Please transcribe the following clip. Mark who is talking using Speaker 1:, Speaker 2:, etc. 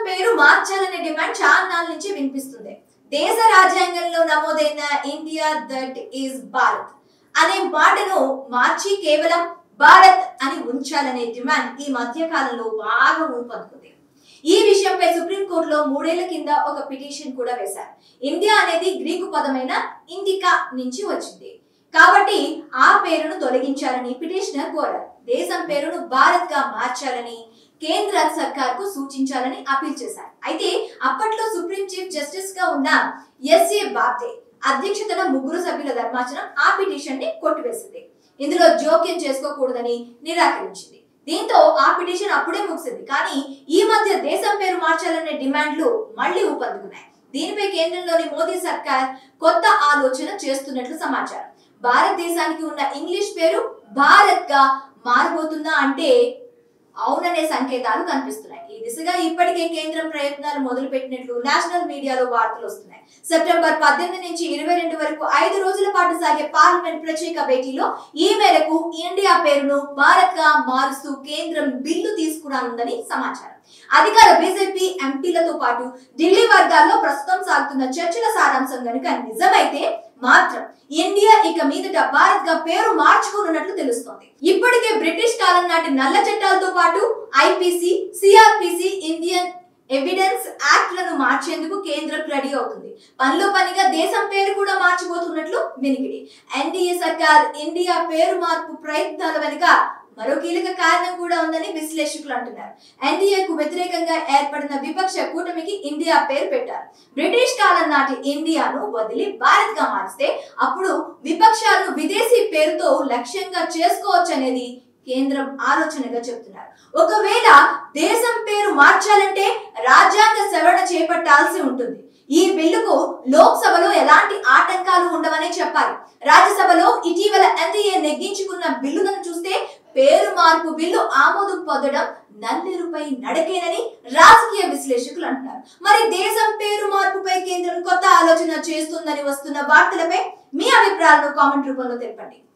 Speaker 1: పేరు మార్చాలనే డిమాండ్ చాలా నాళ్ళ నుంచి వినిపిస్తుంది దేశ రాజ్యాంగంలో నమోదైన ఇండియా దట్ ఈస్ భారత్ అనే మాటను మార్చి కేవలం భారత్ అని ఉంచాలనే డిమాండ్ ఈ మధ్య కాలంలో బాగా ఊపందుకుంది ఈ విషయంపై సుప్రీంకోర్టులో మూడేళ్ల కింద ఒక పిటిషన్ కూడా వేశారు ఇండియా అనేది గ్రీకు పదమైన ఇండికా నుంచి వచ్చింది కాబట్టి ఆ పేరును తొలగించాలని పిటిషనర్ కోరారు దేశం పేరును భారత్ గా మార్చాలని కేంద్ర సర్కార్ కు సూచించాలని అపీల్ చేశారు అయితే అప్పట్లో సుప్రీం చీఫ్ జస్టిస్ గా ఉన్న ఎస్ఏ బాబ్దే అధ్యక్షతన ముగ్గురు సభ్యుల ధర్మాసనం ఆ పిటిషన్ ని కొట్టివేసింది ఇందులో జోక్యం చేసుకోకూడదని నిరాకరించింది దీంతో ఆ పిటిషన్ అప్పుడే ముగిసింది కానీ ఈ మధ్య దేశం పేరు మార్చాలనే డిమాండ్లు మళ్లీ ఊపందుకున్నాయి దీనిపై కేంద్రంలోని మోదీ సర్కార్ కొత్త ఆలోచన చేస్తున్నట్లు సమాచారం భారతదేశానికి ఉన్న ఇంగ్లీష్ పేరు భారత్ గా మారబోతుందా అంటే అవుననే సంకేతాలు కనిపిస్తున్నాయి ఈ దిశగా ఇప్పటికే కేంద్రం ప్రయత్నాలు మొదలు పెట్టినట్లు నేషనల్ మీడియాలో వార్తలు వస్తున్నాయి సెప్టెంబర్ పద్దెనిమిది నుంచి ఇరవై రెండు వరకు ఐదు రోజుల పాటు సాగే పార్లమెంట్ ప్రత్యేక భేటీలో ఈ మేరకు ఇండియా పేరును భారత్ గా మారుస్తూ కేంద్రం బిల్లు తీసుకురానుందని సమాచారం అధికార బీజేపీ ఎంపీలతో పాటు ఢిల్లీ వర్గాల్లో ప్రస్తుతం సాగుతున్న చర్చల సారాంశం గనుక నిజమైతే మాత్రం ఇండియా ఇక మీదట భారత్ గా పేరు మార్చుకోనున్నట్లు తెలుస్తోంది ఇప్పటికే బ్రిటిష్ కాలం నాటి నల్ల చట్టాలతో పాటు IPC CrPC Indian evidence act లను మార్చేందుకు కేంద్రం రెడీ అవుతుంది పనిలో పనిగా దేశం పేరు కూడా మార్చిపోతున్నట్లు వినికిడి ఎన్డీఏ సర్కార్ ఇండియా పేరు మార్పు ప్రయత్నాల వెనుక మరో కీలక కారణం కూడా ఉందని విశ్లేషకులు అంటున్నారు ఎన్డీఏకు వ్యతిరేకంగా ఏర్పడిన విపక్ష కూటమికి ఇండియా పేరు పెట్టారు బ్రిటిష్ కాలం నాటి ఇండియాను వదిలి భారత్ గా మారిస్తే అప్పుడు విపక్షాలను విదేశీ పేరుతో లక్ష్యంగా చేసుకోవచ్చు అనేది కేంద్రం ఆలోచనగా చెప్తున్నారు ఒకవేళ దేశం పేరు మార్చాలంటే రాజ్యాంగ సవరణ చేపట్టాల్సి ఉంటుంది ఈ బిల్లుకు లోక్సభలో ఎలాంటి ఆటంకాలు ఉండవనే చెప్పాలి రాజ్యసభలో ఇటీవల ఎన్డీఏ నెగ్గించుకున్న బిల్లులను చూస్తే పేరు మార్పు బిల్లు ఆమోదం పొందడం నల్లేరుపై నడకేనని రాజకీయ విశ్లేషకులు అంటున్నారు మరి దేశం పేరు మార్పుపై కేంద్రం కొత్త ఆలోచన చేస్తుందని వస్తున్న వార్తలపై మీ అభిప్రాయాలను కామెంట్ రూపంలో తెలపండి